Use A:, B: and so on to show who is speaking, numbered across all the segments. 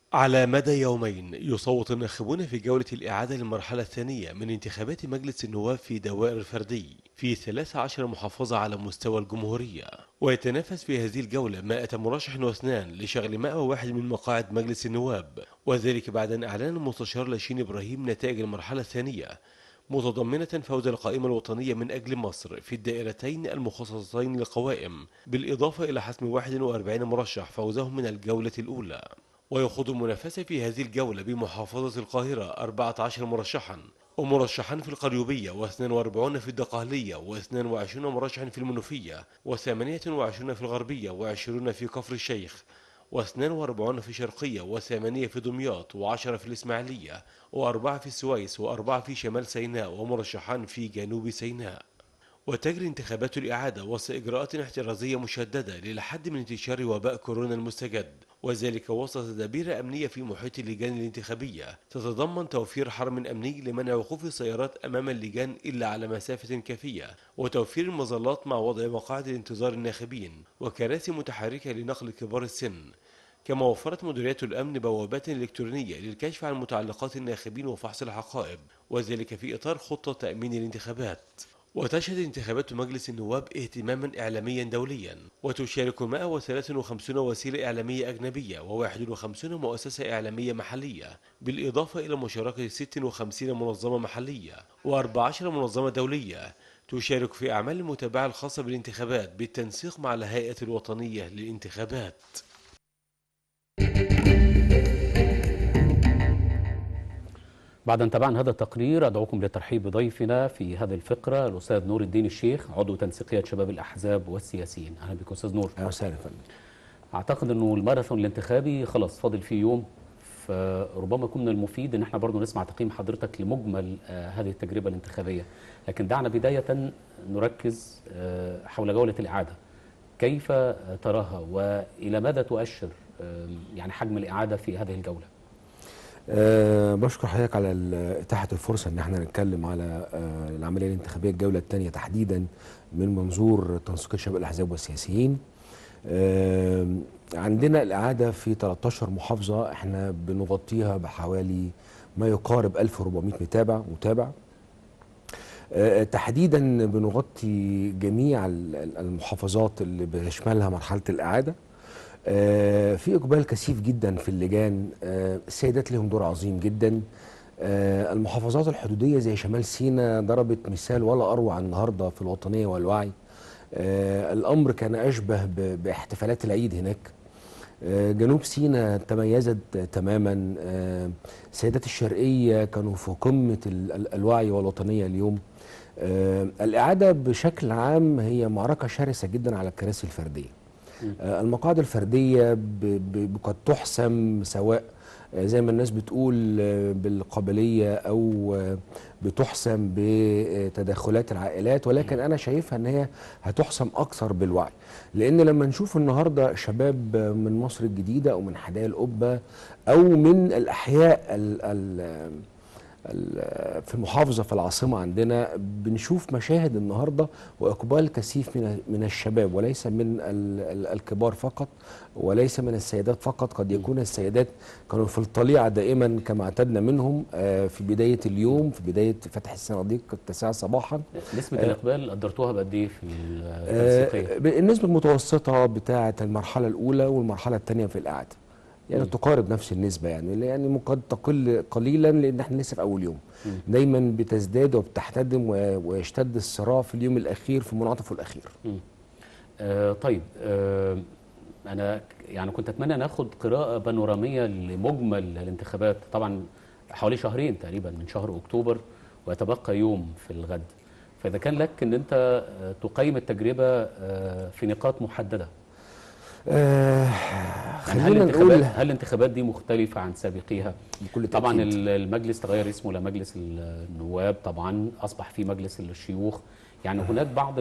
A: على مدى يومين يصوت الناخبون في جولة الإعادة للمرحلة الثانية من انتخابات مجلس النواب في دوائر الفردي في 13 محافظة على مستوى الجمهورية ويتنافس في هذه الجولة 100 مرشح واثنان لشغل 101 من مقاعد مجلس النواب وذلك بعد أن أعلن المستشار لاشين إبراهيم نتائج المرحلة الثانية متضمنة فوز القائمة الوطنية من أجل مصر في الدائرتين المخصصتين للقوائم بالإضافة إلى حسم 41 مرشح فوزهم من الجولة الأولى ويخوض المنافسة في هذه الجولة بمحافظة القاهرة 14 مرشحا ومرشحان في القليوبية و42 في الدقهلية و22 مرشحا في المنوفية و28 في الغربية و20 في كفر الشيخ و42 في شرقية وثمانية في دمياط وعشرة في الإسماعيلية وأربعة في السويس وأربعة في شمال سيناء ومرشحان في جنوب سيناء وتجري انتخابات الإعادة وسط إجراءات احترازية مشددة للحد من انتشار وباء كورونا المستجد وذلك وسط تدابير أمنية في محيط اللجان الانتخابية تتضمن توفير حرم أمني لمنع وقوف السيارات أمام اللجان إلا على مسافة كافية وتوفير المظلات مع وضع مقاعد انتظار الناخبين وكراسي متحركة لنقل كبار السن كما وفرت مديريات الأمن بوابات إلكترونية للكشف عن متعلقات الناخبين وفحص الحقائب وذلك في إطار خطة تأمين الانتخابات وتشهد انتخابات مجلس النواب اهتماما إعلاميا دوليا وتشارك 153 وسيلة إعلامية أجنبية و51 مؤسسة إعلامية محلية بالإضافة إلى مشاركة 56 منظمة محلية و14 منظمة دولية تشارك في أعمال المتابعة الخاصة بالانتخابات بالتنسيق مع الهيئة الوطنية للانتخابات
B: بعد ان تابعنا هذا التقرير ادعوكم للترحيب بضيفنا في هذه الفقره الاستاذ نور الدين الشيخ عضو تنسيقيه شباب الاحزاب والسياسيين اهلا بك استاذ نور
C: اهلا وسهلا فندم
B: اعتقد انه الماراثون الانتخابي خلاص فاضل فيه يوم فربما يكون من المفيد ان احنا برضو نسمع تقييم حضرتك لمجمل آه هذه التجربه الانتخابيه لكن دعنا بدايه نركز آه حول جوله الاعاده كيف تراها والى ماذا تؤشر آه يعني حجم الاعاده في هذه الجوله
C: أه بشكر حضرتك على إتاحة الفرصة إن احنا نتكلم على أه العملية الانتخابية الجولة الثانية تحديدا من منظور تنسيق شباب الأحزاب والسياسيين. أه عندنا الإعادة في 13 محافظة احنا بنغطيها بحوالي ما يقارب 1400 متابع متابع. أه تحديدا بنغطي جميع المحافظات اللي بيشملها مرحلة الإعادة. آه في اقبال كثيف جدا في اللجان آه السيدات لهم دور عظيم جدا آه المحافظات الحدوديه زي شمال سيناء ضربت مثال ولا اروع النهارده في الوطنيه والوعي الامر كان اشبه باحتفالات العيد هناك جنوب سيناء تميزت تماما السيدات الشرقيه كانوا في قمه الوعي والوطنيه اليوم الاعاده بشكل عام هي معركه شرسه جدا على الكراسي الفرديه المقاعد الفردية قد تحسم سواء زي ما الناس بتقول بالقابلية أو بتحسم بتدخلات العائلات ولكن أنا شايفها أن هي هتحسم أكثر بالوعي لأن لما نشوف النهاردة شباب من مصر الجديدة أو من حدائق القبة أو من الأحياء ال ال في المحافظه في العاصمه عندنا بنشوف مشاهد النهارده واقبال كثيف من من الشباب وليس من الكبار فقط وليس من السيدات فقط قد يكون السيدات كانوا في الطليعه دائما كما اعتدنا منهم في بدايه اليوم في بدايه فتح الصناديق التاسعه صباحا
B: نسبه الاقبال قدرتوها بقد ايه في التنسيقيه؟
C: النسبه المتوسطه بتاعه المرحله الاولى والمرحله الثانيه في الاعاده يعني م. تقارب نفس النسبة يعني يعني قد تقل قليلا لأن احنا لسه في أول يوم م. دايما بتزداد وبتحتدم ويشتد الصراع في اليوم الأخير في منعطفه الأخير
B: آه طيب آه أنا يعني كنت أتمنى ناخد قراءة بانورامية لمجمل الانتخابات طبعا حوالي شهرين تقريبا من شهر أكتوبر ويتبقى يوم في الغد فإذا كان لك أن أنت تقيم التجربة في نقاط محددة
C: آه
B: يعني هل الانتخابات هل الانتخابات دي مختلفة عن سابقيها؟ بكل طبعا المجلس تغير اسمه لمجلس النواب طبعا أصبح في مجلس الشيوخ يعني هناك بعض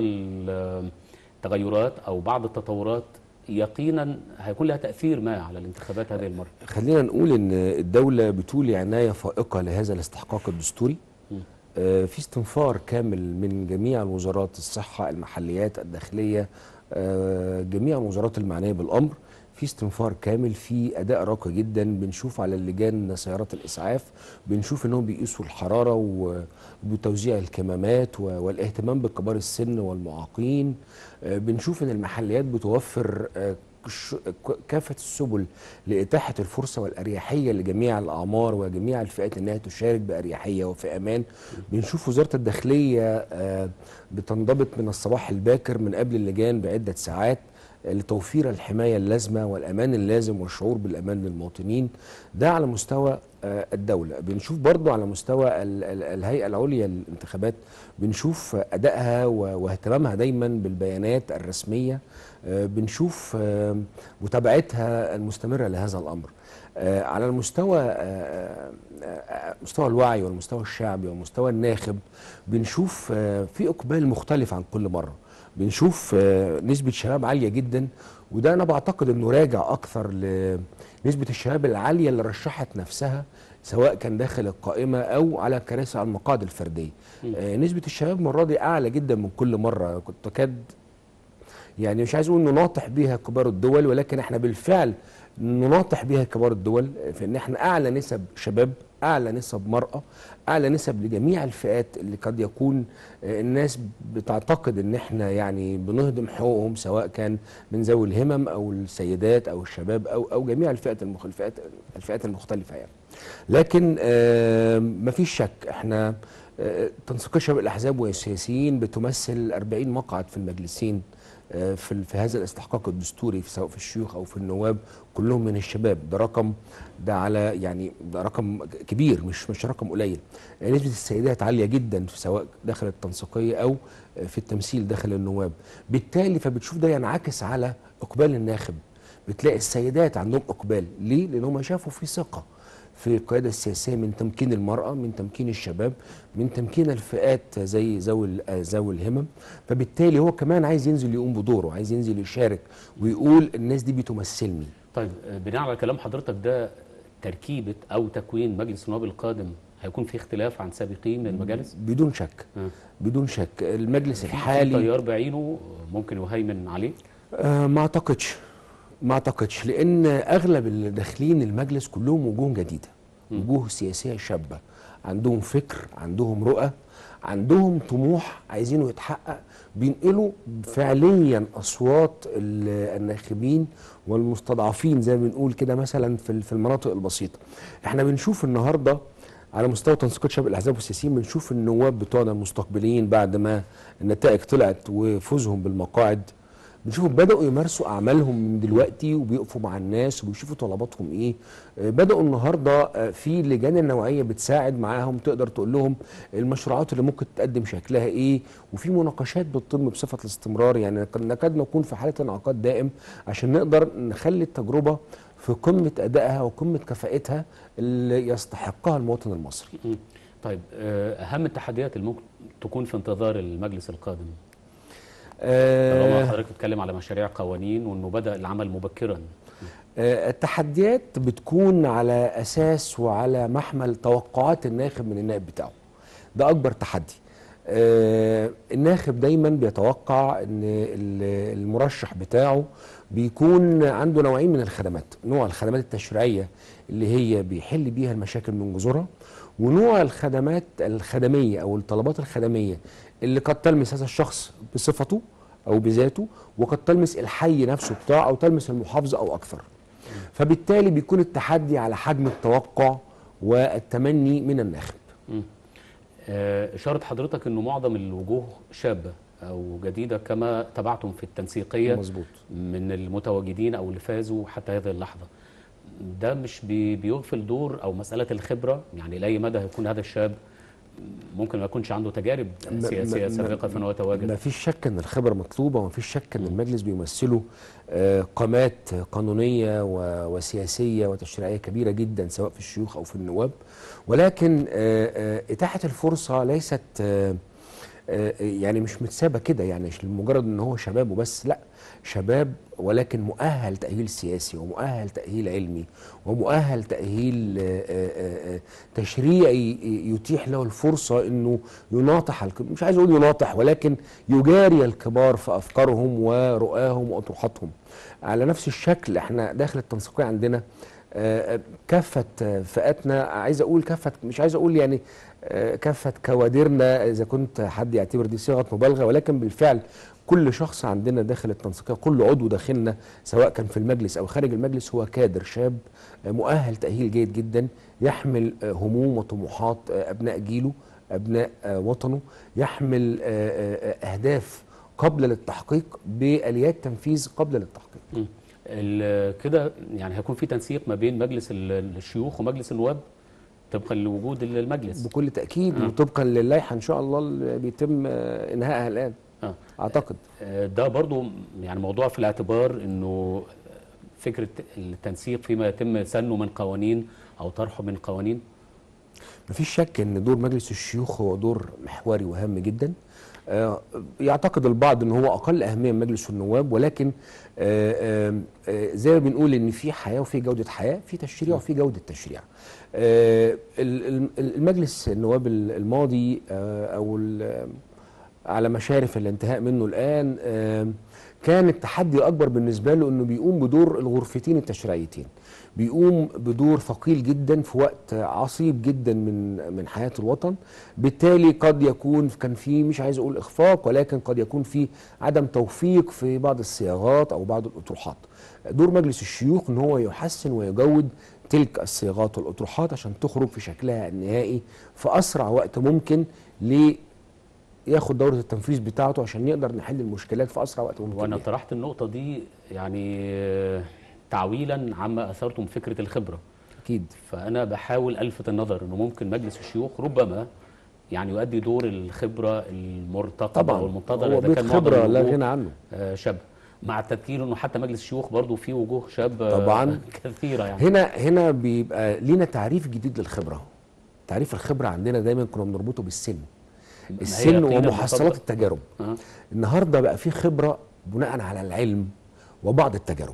B: التغيرات أو بعض التطورات يقينا هيكون لها تأثير ما على الانتخابات هذه المرة
C: خلينا نقول ان الدولة بتولي عناية فائقة لهذا الاستحقاق الدستوري آه في استنفار كامل من جميع الوزارات الصحة المحليات الداخلية آه جميع الوزارات المعنية بالأمر في استنفار كامل في اداء راقي جدا بنشوف على اللجان سيارات الاسعاف بنشوف انهم بيقيسوا الحراره و- وبتوزيع الكمامات و- والاهتمام بكبار السن والمعاقين آه، بنشوف ان المحليات بتوفر آه، ش- ك- كافه السبل لاتاحه الفرصه والاريحيه لجميع الاعمار وجميع الفئات انها تشارك باريحيه وفي امان بنشوف وزاره الداخليه آه، بتنضبط من الصباح الباكر من قبل اللجان بعده ساعات لتوفير الحمايه اللازمه والامان اللازم والشعور بالامان للمواطنين ده على مستوى آه، الدوله بنشوف برضو على مستوى ال- ال- الهيئه العليا للانتخابات بنشوف ادائها و- واهتمامها دايما بالبيانات الرسميه آه، بنشوف آه، متابعتها المستمره لهذا الامر آه، على المستوى آه، آه، مستوى الوعي والمستوى الشعبي والمستوى الناخب بنشوف آه، في اقبال مختلف عن كل مره بنشوف آه، نسبه شباب عاليه جدا وده انا بعتقد انه راجع اكثر لنسبه الشباب العاليه اللي رشحت نفسها سواء كان داخل القائمه او على كراسي على المقاعد الفرديه آه، نسبه الشباب المره دي اعلى جدا من كل مره كنت اكاد يعني مش عايز اقول نناطح بيها كبار الدول ولكن احنا بالفعل نناطح بيها كبار الدول في ان احنا اعلى نسب شباب اعلى نسب مراه اعلى نسب لجميع الفئات اللي قد يكون آه، الناس بتعتقد ان احنا يعني بنهضم حقوقهم سواء كان من ذوي الهمم او السيدات او الشباب او او جميع الفئات المخ- الفئات الفئات المختلفه يعني لكن آه، مفيش شك احنا آه، تنسيقيه شباب الاحزاب والسياسيين بتمثل 40 مقعد في المجلسين آه، في ال- في هذا الاستحقاق الدستوري في سواء في الشيوخ او في النواب كلهم من الشباب ده رقم ده على يعني ده رقم كبير مش مش رقم قليل آه، نسبه السيدات عاليه جدا في سواء داخل التنسيقيه او آه، في التمثيل داخل النواب بالتالي فبتشوف ده ينعكس على اقبال الناخب بتلاقي السيدات عندهم اقبال ليه لان هم شافوا في ثقه في القيادة السياسية من تمكين المرأة من تمكين الشباب من تمكين الفئات زي ذوي ال- آه، ذوي الهمم فبالتالي هو كمان عايز ينزل يقوم بدوره عايز ينزل يشارك ويقول الناس دي بتمثلني
B: طيب آه، بناء على كلام حضرتك ده تركيبه او تكوين مجلس النواب القادم هيكون في اختلاف عن سابقين المجالس
C: بدون شك
B: آه.
C: بدون شك المجلس
B: في
C: الحالي
B: تيار بعينه ممكن يهيمن عليه
C: آه ما اعتقدش ما اعتقدش لان اغلب اللي داخلين المجلس كلهم وجوه جديده وجوه سياسيه شابه عندهم فكر عندهم رؤى عندهم طموح عايزينه يتحقق بينقلوا فعليا اصوات ال- الناخبين والمستضعفين زي ما بنقول كده مثلا في ال- في المناطق البسيطه احنا بنشوف النهارده على مستوى تنسيقات شباب الاحزاب والسياسيين بنشوف النواب بتوعنا المستقبلين بعد ما النتائج طلعت وفوزهم بالمقاعد بنشوفهم بدأوا يمارسوا أعمالهم من دلوقتي وبيقفوا مع الناس وبيشوفوا طلباتهم إيه آه، بدأوا النهاردة آه، في لجان النوعية بتساعد معاهم تقدر تقول لهم المشروعات اللي ممكن تقدم شكلها إيه وفي مناقشات بتتم بصفة الاستمرار يعني نك- نكاد نكون في حالة انعقاد دائم عشان نقدر نخلي التجربة في قمة أدائها وقمة كفاءتها اللي يستحقها المواطن المصري
B: مم. طيب آه، اهم التحديات اللي ممكن تكون في انتظار المجلس القادم طالما
C: آه
B: حضرتك بتتكلم على مشاريع قوانين وانه بدا العمل مبكرا
C: آه، التحديات بتكون على اساس وعلى محمل توقعات الناخب من النائب بتاعه ده اكبر تحدي آه، الناخب دايما بيتوقع ان ال- المرشح بتاعه بيكون عنده نوعين من الخدمات نوع الخدمات التشريعيه اللي هي بيحل بيها المشاكل من جذورها ونوع الخدمات الخدميه او الطلبات الخدميه اللي قد تلمس هذا الشخص بصفته او بذاته وقد تلمس الحي نفسه بتاعه او تلمس المحافظه او اكثر فبالتالي بيكون التحدي على حجم التوقع والتمني من الناخب
B: مم. آه، إشارة حضرتك أنه معظم الوجوه شابة أو جديدة كما تبعتم في التنسيقية
C: مظبوط
B: من المتواجدين أو اللي فازوا حتى هذه اللحظة ده مش بي- بيغفل دور أو مسألة الخبرة يعني لأي مدى هيكون هذا الشاب ممكن ما يكونش عنده تجارب
C: ما-
B: سياسية
C: ما-
B: سابقة فإنه
C: ما
B: يتواجد
C: فيش شك ان الخبره مطلوبه وما فيش شك ان المجلس بيمثله آه، قامات قانونيه و- وسياسيه وتشريعيه كبيره جدا سواء في الشيوخ او في النواب ولكن آه، آه، اتاحه الفرصه ليست آه، آه، يعني مش متسابه كده يعني مش لمجرد ان هو شباب وبس لا شباب ولكن مؤهل تأهيل سياسي ومؤهل تأهيل علمي ومؤهل تأهيل آه، آه، آه، تشريعي يتيح له الفرصة انه يناطح الك- مش عايز اقول يناطح ولكن يجاري الكبار في افكارهم ورؤاهم واطروحاتهم على نفس الشكل احنا داخل التنسيقية عندنا آه، آه، كافة آه، فئاتنا عايز اقول كافة مش عايز اقول يعني آه، كافة كوادرنا اذا كنت حد يعتبر دي صيغة مبالغة ولكن بالفعل كل شخص عندنا داخل التنسيقية كل عضو داخلنا سواء كان في المجلس او خارج المجلس هو كادر شاب آه، مؤهل تأهيل جيد جدا يحمل آه، هموم وطموحات آه، ابناء جيله ابناء آه، وطنه يحمل آه، آه، آه، اهداف قبل للتحقيق باليات تنفيذ قبل للتحقيق
B: مم. ال- كده يعني هيكون في تنسيق ما بين مجلس ال- الشيوخ ومجلس النواب طبقا لوجود المجلس
C: بكل تاكيد
B: آه.
C: وطبقا للائحه ان شاء الله اللي بيتم آه، انهائها الان
B: آه.
C: اعتقد
B: آه، ده برضو يعني موضوع في الاعتبار انه فكره التنسيق فيما يتم سنه من قوانين او طرحه من قوانين
C: مفيش شك ان دور مجلس الشيوخ هو دور محوري وهام جدا آه، يعتقد البعض ان هو اقل اهميه من مجلس النواب ولكن آه، آه، آه، زي ما بنقول ان في حياه وفي جوده حياه في تشريع وفي جوده تشريع آه، ال- ال- المجلس النواب الماضي آه، او ال- على مشارف الانتهاء منه الان آه، كان التحدي الاكبر بالنسبه له انه بيقوم بدور الغرفتين التشريعيتين بيقوم بدور ثقيل جدا في وقت عصيب جدا من من حياه الوطن بالتالي قد يكون كان في مش عايز اقول اخفاق ولكن قد يكون في عدم توفيق في بعض الصياغات او بعض الاطروحات دور مجلس الشيوخ ان هو يحسن ويجود تلك الصياغات والاطروحات عشان تخرج في شكلها النهائي في اسرع وقت ممكن ل ياخد دوره التنفيذ بتاعته عشان نقدر نحل المشكلات في اسرع وقت ممكن
B: وانا
C: ليه.
B: طرحت النقطه دي يعني آه، تعويلا عما اثرتم فكره الخبره
C: اكيد
B: فانا بحاول الفت النظر انه ممكن مجلس الشيوخ ربما يعني يؤدي دور الخبره المرتقبه
C: طبعا
B: او المنتظره
C: هو
B: إذا
C: بيت
B: كان معظم
C: خبره لا
B: الوجوه،
C: غنى عنه
B: آه، شاب مع التذكير انه حتى مجلس الشيوخ برضه فيه وجوه شاب آه،
C: طبعاً.
B: كثيره يعني
C: هنا هنا بيبقى لينا تعريف جديد للخبره تعريف الخبره عندنا دايما كنا بنربطه بالسن
B: ما هي
C: السن
B: قيمة
C: ومحصلات
B: مرتبطة-
C: التجارب
B: آه.
C: النهارده بقى في خبره بناء على العلم وبعض التجارب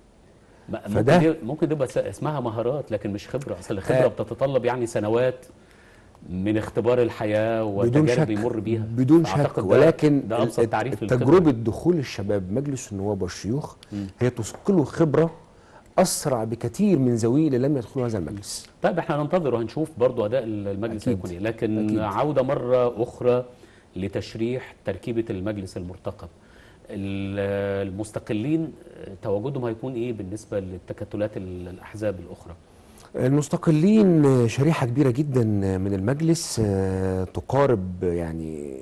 B: ما-
C: فده-
B: ممكن دي ممكن تبقى س- اسمها مهارات لكن مش خبره اصل الخبره
C: آه.
B: بتتطلب يعني سنوات من اختبار الحياه
C: بدون
B: والتجارب
C: شك
B: بيمر بيها
C: بدون شك
B: أعتقد ده-
C: ولكن
B: ده ابسط
C: ال-
B: تعريف للخبرة.
C: تجربه دخول الشباب مجلس النواب والشيوخ هي تثقله خبره اسرع بكثير من ذويه اللي لم يدخلوا هذا المجلس
B: طيب احنا هننتظر وهنشوف برضو اداء المجلس
C: أكيد.
B: هيكون ايه لكن
C: أكيد.
B: عوده مره اخرى لتشريح تركيبه المجلس المرتقب ال- المستقلين تواجدهم هيكون ايه بالنسبه للتكتلات ال- الاحزاب الاخرى
C: المستقلين شريحة كبيرة جدا من المجلس آه، تقارب يعني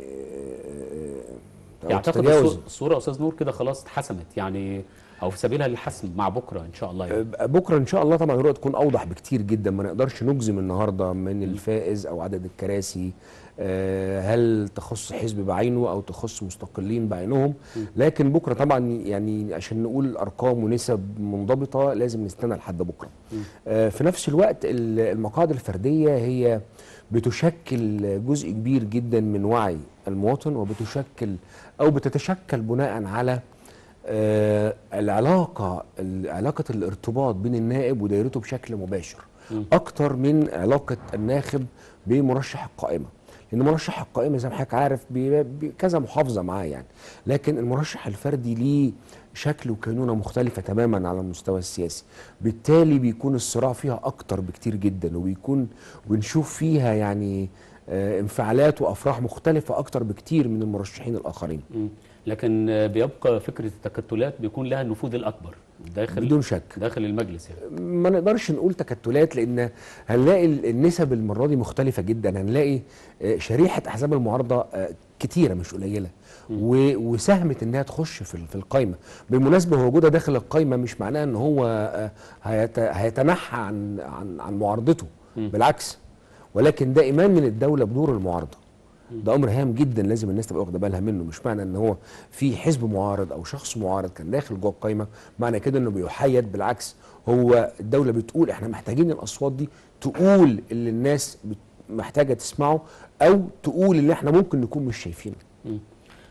C: آه، أو
B: يعتقد
C: تتجاوز
B: الصو- الصوره يا استاذ نور كده خلاص اتحسمت يعني او في سبيلها للحسم مع بكره ان شاء الله يعني.
C: بكره ان شاء الله طبعا الرؤيه تكون اوضح بكتير جدا ما نقدرش نجزم النهارده من الفائز او عدد الكراسي آه، هل تخص حزب بعينه او تخص مستقلين بعينهم لكن بكره طبعا يعني عشان نقول ارقام ونسب منضبطه لازم نستنى لحد بكره آه، في نفس الوقت ال- المقاعد الفرديه هي بتشكل جزء كبير جدا من وعي المواطن وبتشكل او بتتشكل بناء على آه، العلاقة ال- علاقة الارتباط بين النائب ودايرته بشكل مباشر أكتر من علاقة الناخب بمرشح القائمة لأن مرشح القائمة زي ما حضرتك عارف بي- بي- كذا محافظة معاه يعني لكن المرشح الفردي ليه شكل وكينونة مختلفة تماما على المستوى السياسي بالتالي بيكون الصراع فيها أكتر بكتير جدا وبيكون بنشوف فيها يعني آه، انفعالات وأفراح مختلفة أكتر بكتير من المرشحين الآخرين
B: مم. لكن آه، بيبقى فكره التكتلات بيكون لها النفوذ الاكبر داخل
C: بدون شك
B: داخل المجلس يعني
C: ما نقدرش نقول تكتلات لان هنلاقي ال- النسب المره دي مختلفه جدا هنلاقي آه، شريحه احزاب المعارضه آه، كتيره مش قليله و- وساهمت انها تخش في ال- في القايمه بالمناسبه وجودها داخل القايمه مش معناه ان هو آه، هيت- هيتنحى عن عن عن معارضته بالعكس ولكن ده ايمان من الدوله بدور المعارضه ده امر هام جدا لازم الناس تبقى واخده بالها منه مش معنى ان هو في حزب معارض او شخص معارض كان داخل جوه القايمه معنى كده انه بيحيد بالعكس هو الدوله بتقول احنا محتاجين الاصوات دي تقول اللي الناس بت- محتاجه تسمعه او تقول اللي احنا ممكن نكون مش شايفينه
B: مم.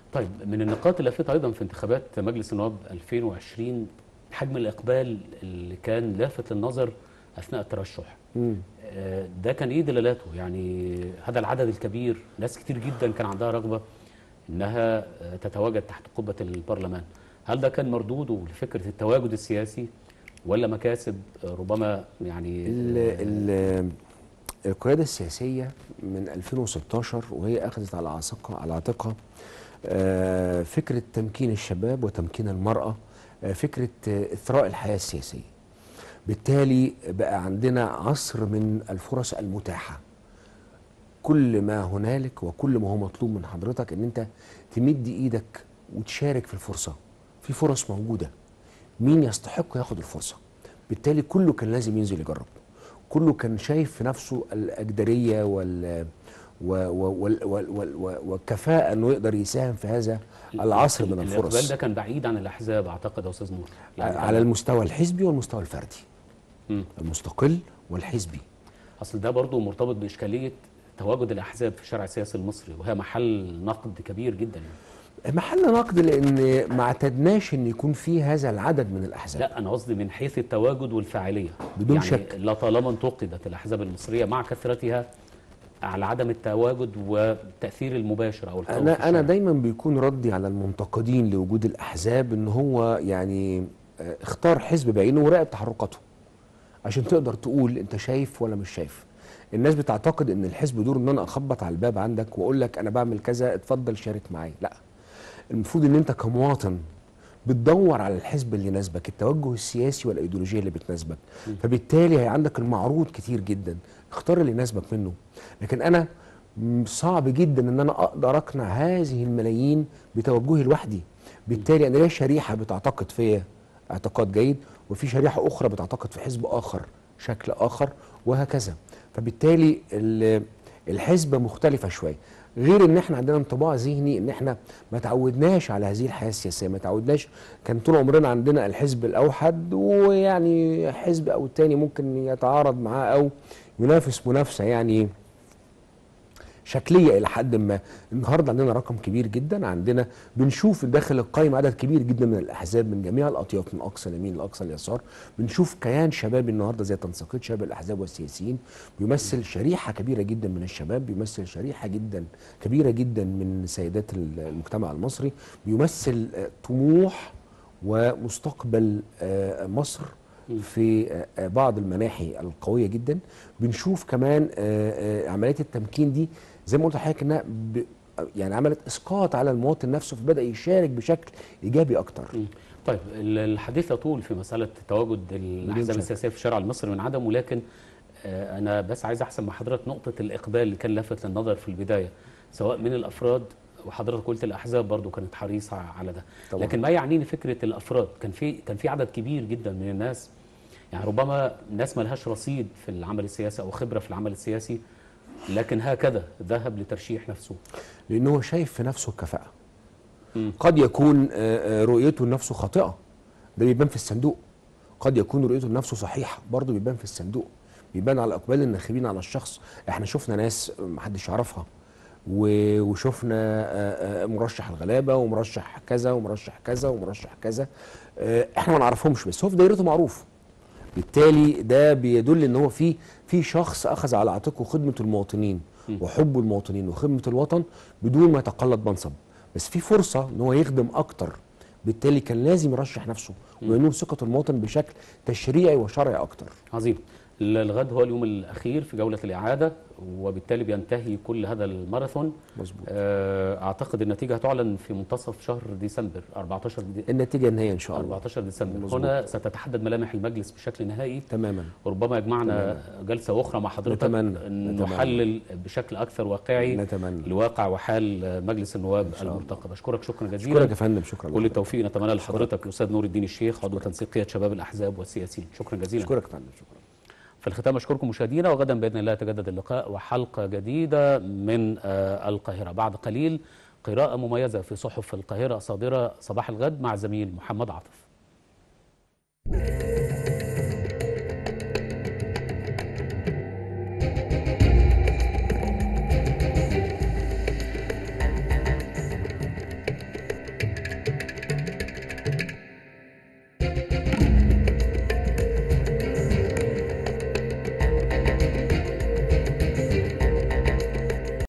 B: طيب من النقاط اللافتة أيضا في انتخابات مجلس النواب 2020 حجم الإقبال اللي كان لافت للنظر أثناء الترشح
C: مم.
B: آه، ده كان ايه دلالاته يعني هذا العدد الكبير ناس كتير جدا كان عندها رغبه انها آه، تتواجد تحت قبه البرلمان هل ده كان مردوده لفكره التواجد السياسي ولا مكاسب آه، ربما يعني
C: ال ال القيادة السياسية من 2016 وهي أخذت على عاتقها على عاتقها آه، فكرة تمكين الشباب وتمكين المرأة آه، فكرة آه، إثراء الحياة السياسية بالتالي بقى عندنا عصر من الفرص المتاحة كل ما هنالك وكل ما هو مطلوب من حضرتك ان انت تمد ايدك وتشارك في الفرصة في فرص موجودة مين يستحق ياخد الفرصة بالتالي كله كان لازم ينزل يجرب كله كان شايف في نفسه الأجدرية وال و- و- وال- وال- وال- وال- والكفاءة انه يقدر يساهم في هذا العصر من
B: الاقبال
C: الفرص
B: ده كان بعيد عن الاحزاب اعتقد يا استاذ نور
C: على المستوى الحزبي والمستوى الفردي
B: مم.
C: المستقل والحزبي
B: اصل ده برضه مرتبط باشكاليه تواجد الاحزاب في الشارع السياسي المصري وهي محل نقد كبير جدا يعني.
C: محل نقد لان ما اعتدناش ان يكون في هذا العدد من الاحزاب
B: لا انا قصدي من حيث التواجد والفاعليه
C: بدون
B: يعني
C: شك.
B: لطالما انتقدت الاحزاب المصريه مع كثرتها على عدم التواجد والتاثير المباشر او القوي في
C: انا انا
B: الشارع.
C: دايما بيكون ردي على المنتقدين لوجود الاحزاب ان هو يعني آه، اختار حزب بعينه وراقب تحركاته عشان تقدر تقول انت شايف ولا مش شايف الناس بتعتقد ان الحزب دور ان انا اخبط على الباب عندك واقول لك انا بعمل كذا اتفضل شارك معايا لا المفروض ان انت كمواطن بتدور على الحزب اللي يناسبك التوجه السياسي والايديولوجيه اللي بتناسبك فبالتالي هي عندك المعروض كتير جدا اختار اللي يناسبك منه لكن انا م- صعب جدا ان انا اقدر اقنع هذه الملايين بتوجهي لوحدي بالتالي انا ليا شريحه بتعتقد فيا اعتقاد جيد وفي شريحه اخرى بتعتقد في حزب اخر شكل اخر وهكذا فبالتالي ال- الحسبه مختلفه شويه غير ان احنا عندنا انطباع ذهني ان احنا ما تعودناش على هذه الحياه السياسيه ما تعودناش كان طول عمرنا عندنا الحزب الاوحد ويعني حزب او التاني ممكن يتعارض معاه او ينافس منافسه يعني شكليه الى حد ما النهارده عندنا رقم كبير جدا عندنا بنشوف داخل القائمه عدد كبير جدا من الاحزاب من جميع الاطياف من اقصى اليمين لاقصى اليسار بنشوف كيان شبابي النهارده زي تنسيقيه شباب الاحزاب والسياسيين بيمثل شريحه كبيره جدا من الشباب بيمثل شريحه جدا كبيره جدا من سيدات المجتمع المصري بيمثل آه، طموح ومستقبل آه، مصر في آه، آه، بعض المناحي القويه جدا بنشوف كمان آه، آه، عمليات التمكين دي زي ما قلت لحضرتك انها ب- يعني عملت اسقاط على المواطن نفسه فبدا يشارك بشكل ايجابي اكتر
B: مم. طيب ال- الحديث يطول في مسألة تواجد الأحزاب
C: شك.
B: السياسية في الشارع المصري من عدمه لكن آه، أنا بس عايز أحسن مع حضرتك نقطة الإقبال اللي كان لافت للنظر في البداية سواء من الأفراد وحضرتك قلت الأحزاب برضو كانت حريصة على ده
C: طبعاً.
B: لكن ما يعنيني فكرة الأفراد كان في كان في عدد كبير جدا من الناس يعني ربما ناس ما لهاش رصيد في العمل السياسي أو خبرة في العمل السياسي لكن هكذا ذهب لترشيح نفسه
C: لان هو شايف في نفسه الكفاءه
B: مم.
C: قد يكون آه، آه، رؤيته لنفسه خاطئه ده بيبان في الصندوق قد يكون رؤيته لنفسه صحيحه برضه بيبان في الصندوق بيبان على اقبال الناخبين على الشخص احنا شفنا ناس محدش يعرفها و- وشفنا آه، آه، مرشح الغلابه ومرشح كذا ومرشح كذا ومرشح كذا آه، احنا ما نعرفهمش بس هو في دايرته معروف بالتالي ده بيدل ان هو في في شخص اخذ على عاتقه خدمه المواطنين وحب المواطنين وخدمه الوطن بدون ما يتقلد منصب بس في فرصه ان هو يخدم اكتر بالتالي كان لازم يرشح نفسه وينول ثقه المواطن بشكل تشريعي وشرعي اكتر
B: عظيم الغد هو اليوم الأخير في جولة الإعادة وبالتالي بينتهي كل هذا الماراثون
C: مظبوط
B: آه، أعتقد النتيجة هتعلن في منتصف شهر ديسمبر 14 دي
C: النتيجه النهائيه ان شاء الله
B: 14 ديسمبر
C: مظبوط.
B: هنا ستتحدد ملامح المجلس بشكل نهائي
C: تماما
B: وربما يجمعنا جلسة أخرى مع حضرتك
C: نتمنى.
B: أن
C: نتمنى.
B: نحلل بشكل أكثر واقعي
C: نتمنى
B: لواقع وحال مجلس النواب
C: شاء الله.
B: المرتقب أشكرك شكرا جزيلا
C: اشكرك يا فندم شكرا
B: كل
C: لحضرتك.
B: التوفيق نتمنى لحضرتك الأستاذ نور الدين الشيخ عضو تنسيقية شباب الأحزاب والسياسيين شكرا جزيلا
C: اشكرك يا فندم شكرا
B: في الختام أشكركم مشاهدينا وغدا بإذن الله يتجدد اللقاء وحلقة جديدة من آه، القاهرة بعد قليل قراءة مميزة في صحف القاهرة صادرة صباح الغد مع زميل محمد عاطف